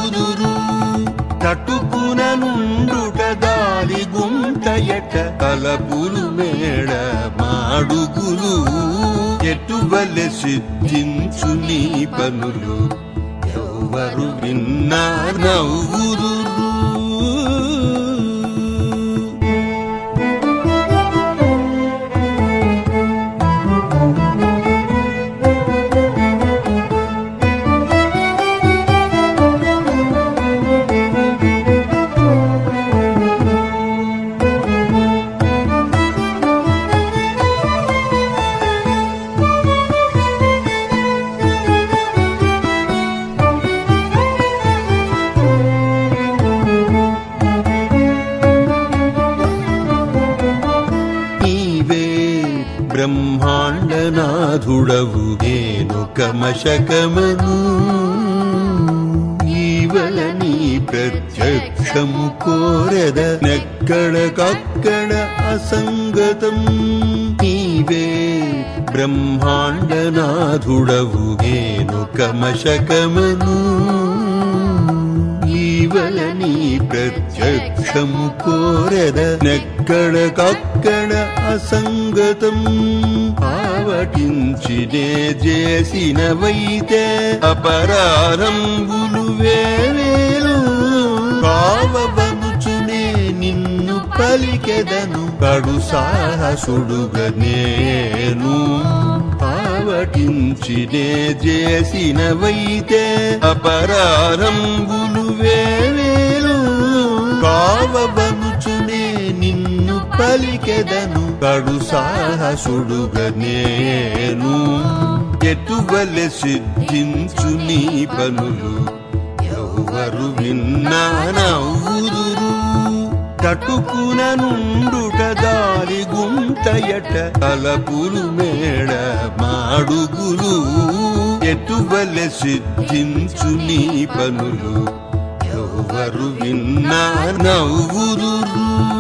నవ్వుదురు తట్టుకున నుండుట దారి గుంటయట తలపులు మేడ మాడుగులు ఎటువలె సిద్ధించు నీ పనులు ఎవరు విన్నా నవ్వుదురు నీవే బ్రహ్మాండనాథుడవు నేను కమశకమను ఈవల నీ ప్రత్యక్షము కోరద నెక్కడ కక్కడ అసంగతం నీవే బ్రహ్మాండనాథుడవు నేను కమశకమను ఈవల నీ ప్రత్యక్షము కోరద నెక్కడ కక్కడ అసంగతం ఆవటించినే చేసినవైతే అపరారంభులు వేవేలు కావబనుచునే నిన్ను పలికెదను కడు సాహసుడుగా నేను ఆవటించినే చేసినవైతే అపరారంభులు వేవేలు కావబనుచునే నిన్ను పలికెదను కడు సాహసుడుగా నేను ఎటువలె సిద్ధించు నీ పనులు ఎవరు విన్నా నవ్వుదురు తటుకున నుండుట దారి గుంటయట తలపులు మేడ మాడుగులు ఎటువలె సిద్ధించు నీ పనులు ఎవరు విన్నా నవ్వుదురు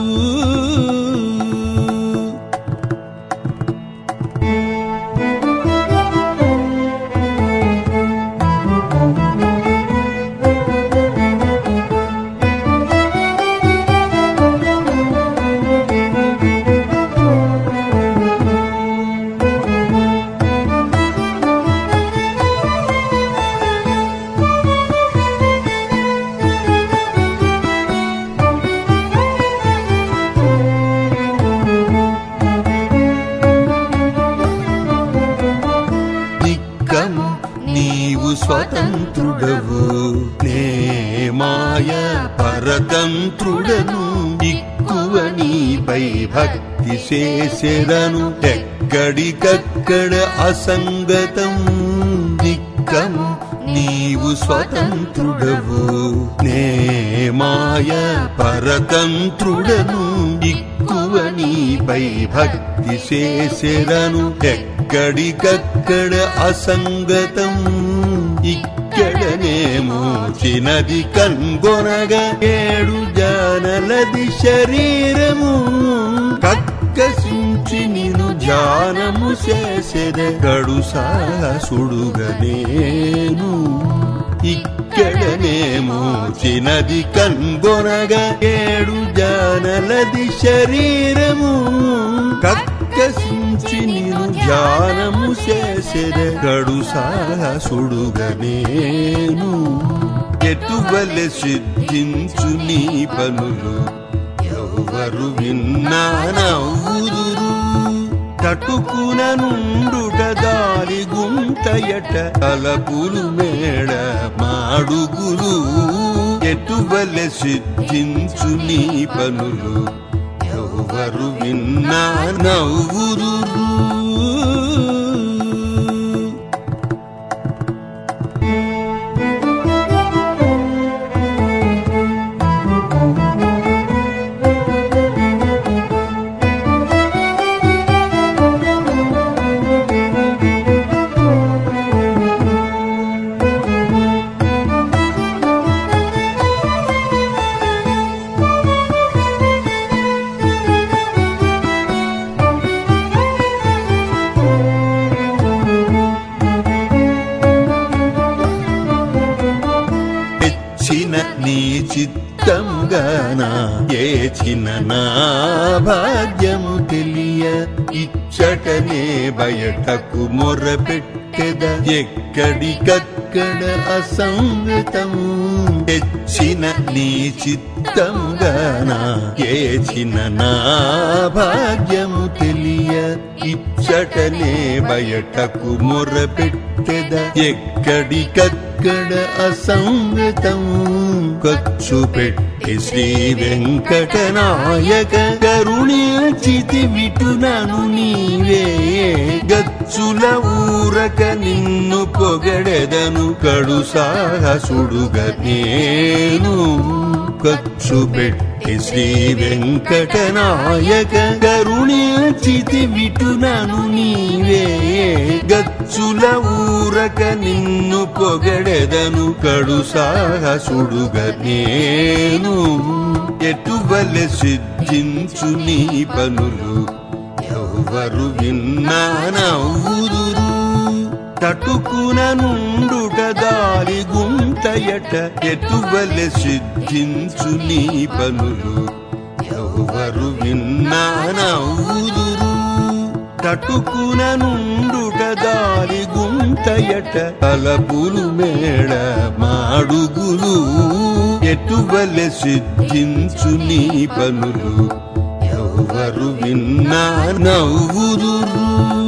దిక్కము నీవు స్వతంత్రుడవు నే మాయ పరతంత్రుడను ఎక్కువ నీపై భక్తి చేసెదను ఎక్కడికక్కడ అసంగతం దిక్కము నీవు స్వతంత్రుడవు నే మాయ పరతంత్రుడను ఎక్కువ నీపై భక్తి చేసెదను ఎక్కడికక్కడ అసంగతం ఇక్కడనేమో చినది కన్గొనగా ఏడు జానలది శరీరము కక్కసించి నిను ధ్యానము చేసెద గడు సాహసుడుగా నేను ఇక్కడనేమో చినది కన్గొనగా ఏడు జానలది శరీరము కక్కసించి నిను ధ్యానము చేసెద గడు సాహసుడుగా నేను ఎటువలె సిద్ధించు నీ పనులు ఎవరు విన్నా నవ్వుదురు తటుకున నుండుట దారి గుంటయట తలపులు మేడ మాడుగులు ఎటువలె సిద్ధించు నీ పనులు ఎవరు విన్నా నవ్వుదురు నీ చిత్తంగానా ఏచిన నా భాగ్యము తెలియ ఇచ్చటనే బయటకు మొరపెట్టెద ఎక్కడికక్కడ అసంగతము తెచ్చిన నీ చిత్తంగానా ఏచిన నా భాగ్యము తెలియ ఇచ్చటనే బయటకు మొరపెట్టెద ఎక్కడికక్కడ అసంగతము ఖర్చు పెట్టి శ్రీ వెంకటనాయక కరుణించితి విటునను నీవే గచ్చుల ఊరక నిన్ను పొగడెదను కడు సాహసుడుగా నేను ఖర్చు పెట్టి శ్రీ వెంకటనాయక కరుణించితి విటునను నీవే గచ్చుల ఊరక నిన్ను పొగడెదను కడు సాహసుడుగా నేను ఎటువలె సిద్ధించు నీ పనులు ఎవరు విన్నానవుదురు తటుకున నుండుట దారి గుంటయట ఎటువలె సిద్ధించు నీ పనులు ఎవరు విన్నానవుదురు తటుకున నుండుట దారి గుంటయట తలపులు మేడ మాడుగులు ఎటువలె సిద్ధించు నీ పనులు ఎవరు విన్నా నవ్వుదురు